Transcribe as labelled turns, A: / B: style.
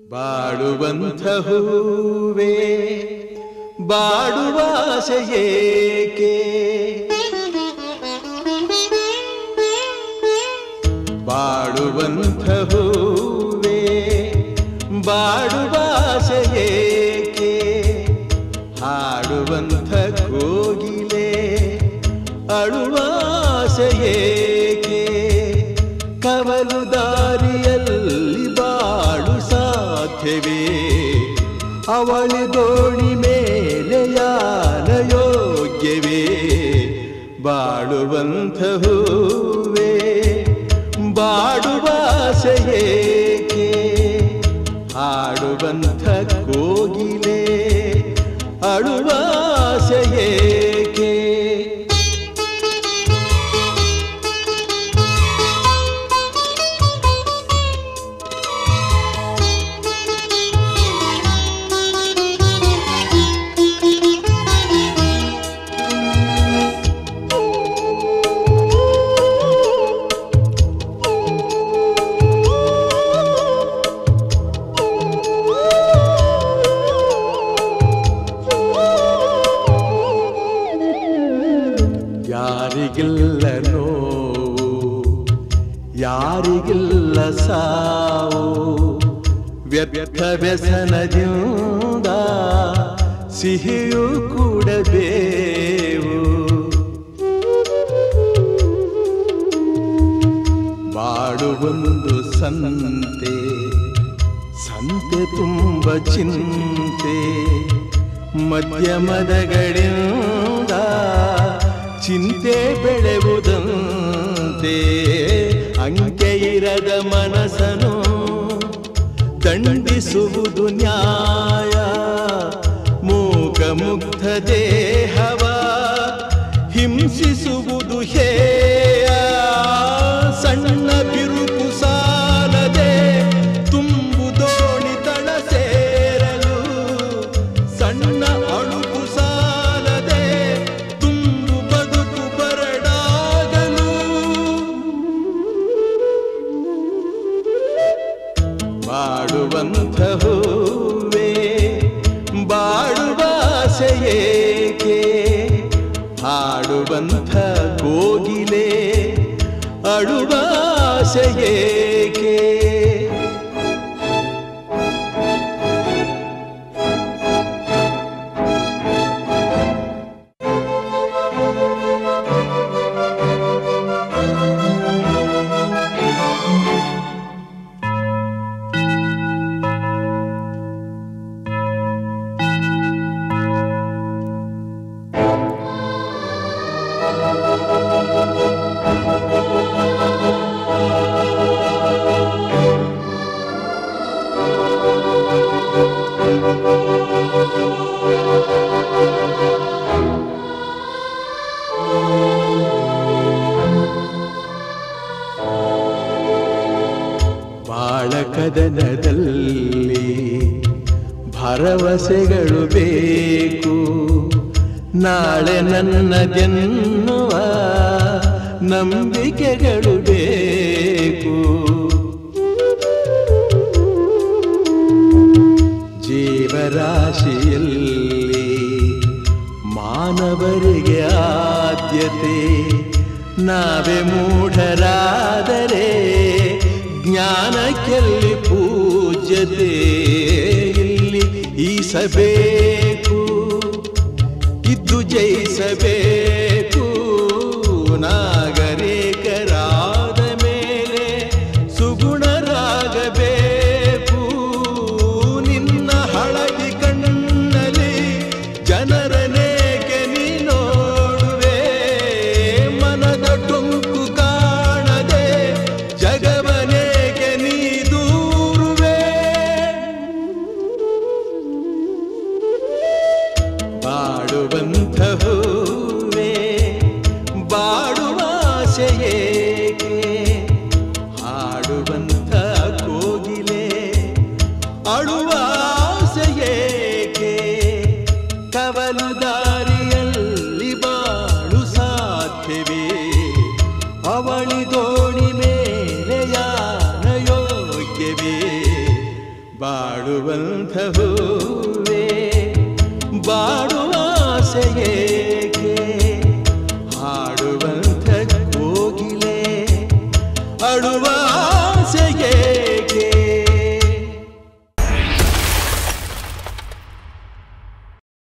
A: ಬಾಡುವಂಥ ಹೂವೇ ಬಾಡುವಾಸೆಯೇಕೆ ಬಾಡುವಂಥ ಹೂವೇ ಬಾಡುವಾಸೆಯೇಕೆ ಹಾಡುವಂಥ ಕೋಗಿಲೆ ಅಳುವಾಸೆಯೇಕೆ ಕವಲು ದಾರಿಯಲ್ಲಿ ಬಾಳು ಸಾಧ್ಯವೇ ಅವಳಿ ದೋಣಿ ಮೇಲೆ ಯಾನ ಯೋಗ್ಯವೇ ಬಾಳುವಂಥ ಹೂವೇ ಬಾಡುವಾಸೆಯೇಕೆ ಹಾಡುವಂಥ ಕೋಗಿಲೆ ಅಳುವಾಸೆಯೇಕೆ ಯಾರಿಗಿಲ್ಲ ನೋವು ಯಾರಿಗಿಲ್ಲ ಸಾವು ವ್ಯರ್ಥ ವ್ಯಸನದಿಂದ ಸಿಹಿಯೂ ಕೂಡಬೇವು ಬಾಡುವೊಂದು ಸಂತೆ ಸಂತೆ ತುಂಬ ಚಿಂತೆ ಮಧ್ಯಮದಗಳಿಂದ ಚಿಂತೆ ಬೆಳೆವುದಂತೆ ಅಂಕೆ ಇರದ ಮನಸ್ಸನು ದಂಡಿಸುವುದು ನ್ಯಾಯ ಮೂಕ ಮುಗ್ಧ ದೇಹವ ಹಿಂಸಿಸುವುದು ಹೇಯ ಸಣ್ಣ ಬಿರುಕು ಸಾಲದೆ ತುಂಬು ದೋಣಿ ತಳ ಸೇರಲು ಸಣ್ಣ ಅಳುಕು ಸಾಲದೆ ತುಂಬು ಬದುಕು ಬರಡಾಗಲು ಬಾಡುವಂಥ ಹೂವೇ ಬಾಡುವಾಸೆಯೇಕೆ ಹಾಡುವಂಥ ಕೋಗಿಲೆ ಅಳುವಾಸೆಯೇಕೆ ಬಾಳಕದನದಲ್ಲಿ ಭರವಸೆಗಳು ಬೇಕು ನಾಳೆ ನನ್ನದೆನ್ನುವ ನಂಬಿಕೆಗಳು ಬೇಕು ಜೀವರಾಶಿಯಲ್ಲಿ ಮಾನವರಿಗೆ ಆದ್ಯತೆ ನಾವೇ ಮೂಢರಾದರೆ ಜ್ಞಾನಕ್ಕೆಲ್ಲಿ ಪೂಜ್ಯತೆ ಇಲ್ಲಿ ಈಸಬೇಕು ಇದ್ದು ಜಯಿಸಬೇಕು ನಾಗರಿಕರಾದ ಮೇಲೆ ಸುಗುಣರಾಗಬೇಕು ನಿನ್ನ ಹಳದಿ ಕಣ್ಣಲ್ಲಿ ಜನರನೇಕೆ ನೀ ನೋಡುವೆ ಮನದ ಟೊಂಕು ಕಾಣದೆ ಜಗವನೇಕೆ ನೀ ದೂರುವೆ ಬಾಡುವಂಥ ಹೂವೇ ಬಾಡುವಾಸೆಯೇಕೆ ಹಾಡುವಂಥ ಕೋಗಿಲೆ ಅಳುವಾಸೆಯೇಕೆ ಕವಲು ದಾರಿಯಲ್ಲಿ ಬಾಳು ಸಾಧ್ಯವೇ ಅವಳಿ ದೋಣಿ ಮೇಲೆ ಯಾನ ಯೋಗ್ಯವೇ ಬಾಡುವಂಥ ಹೂವೇ ಬಾಡುವ ಆಸೆಯೇ